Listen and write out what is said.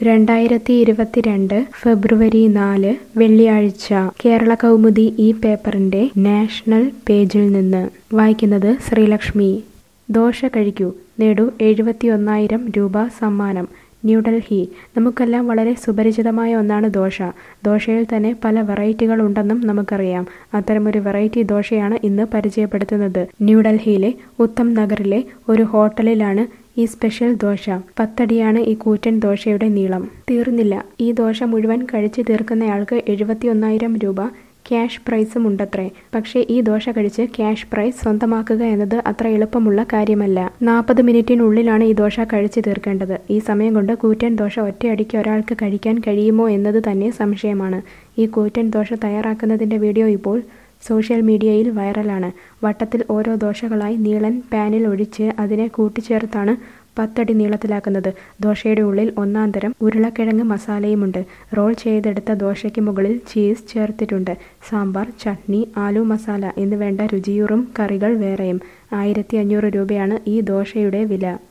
രണ്ടായിരത്തി ഇരുപത്തിരണ്ട് ഫെബ്രുവരി നാല് വെള്ളിയാഴ്ച കേരള കൗമുദി ഈ പേപ്പറിന്റെ നാഷണൽ പേജിൽ നിന്ന് വായിക്കുന്നത് ശ്രീലക്ഷ്മി ദോശ കഴിക്കൂ നേടൂ എഴുപത്തിയൊന്നായിരം രൂപ സമ്മാനം ന്യൂഡൽഹി നമുക്കെല്ലാം വളരെ സുപരിചിതമായ ഒന്നാണ് ദോശ ദോശയിൽ തന്നെ പല വെറൈറ്റികൾ ഉണ്ടെന്നും നമുക്കറിയാം അത്തരമൊരു വെറൈറ്റി ദോശയാണ് ഇന്ന് പരിചയപ്പെടുത്തുന്നത് ന്യൂഡൽഹിയിലെ ഉത്തം നഗറിലെ ഒരു ഹോട്ടലിലാണ് ഈ സ്പെഷ്യൽ ദോശ പത്തടിയാണ് ഈ കൂറ്റൻ ദോശയുടെ നീളം തീർന്നില്ല ഈ ദോശ മുഴുവൻ കഴിച്ചു തീർക്കുന്നയാൾക്ക് എഴുപത്തിയൊന്നായിരം രൂപ ക്യാഷ് പ്രൈസും ഉണ്ടത്രേ പക്ഷേ ഈ ദോശ കഴിച്ച് ക്യാഷ് പ്രൈസ് സ്വന്തമാക്കുക എന്നത് അത്ര എളുപ്പമുള്ള കാര്യമല്ല നാൽപ്പത് മിനിറ്റിനുള്ളിലാണ് ഈ ദോശ കഴിച്ചു തീർക്കേണ്ടത് ഈ സമയം കൊണ്ട് കൂറ്റൻ ദോശ ഒറ്റയടിക്ക് ഒരാൾക്ക് കഴിക്കാൻ കഴിയുമോ എന്നത് തന്നെ സംശയമാണ് ഈ കൂറ്റൻ ദോശ തയ്യാറാക്കുന്നതിന്റെ വീഡിയോ ഇപ്പോൾ സോഷ്യൽ മീഡിയയിൽ വൈറലാണ് വട്ടത്തിൽ ഓരോ ദോശകളായി നീളൻ പാനിൽ ഒഴിച്ച് അതിനെ കൂട്ടിച്ചേർത്താണ് പത്തടി നീളത്തിലാക്കുന്നത് ദോശയുടെ ഉള്ളിൽ ഒന്നാം തരം ഉരുളക്കിഴങ്ങ് മസാലയുമുണ്ട് റോൾ ചെയ്തെടുത്ത ദോശയ്ക്ക് മുകളിൽ ചീസ് ചേർത്തിട്ടുണ്ട് സാമ്പാർ ചട്നി ആലു മസാല എന്ന് വേണ്ട രുചിയൂറും കറികൾ വേറെയും ആയിരത്തി അഞ്ഞൂറ് രൂപയാണ് ഈ ദോശയുടെ വില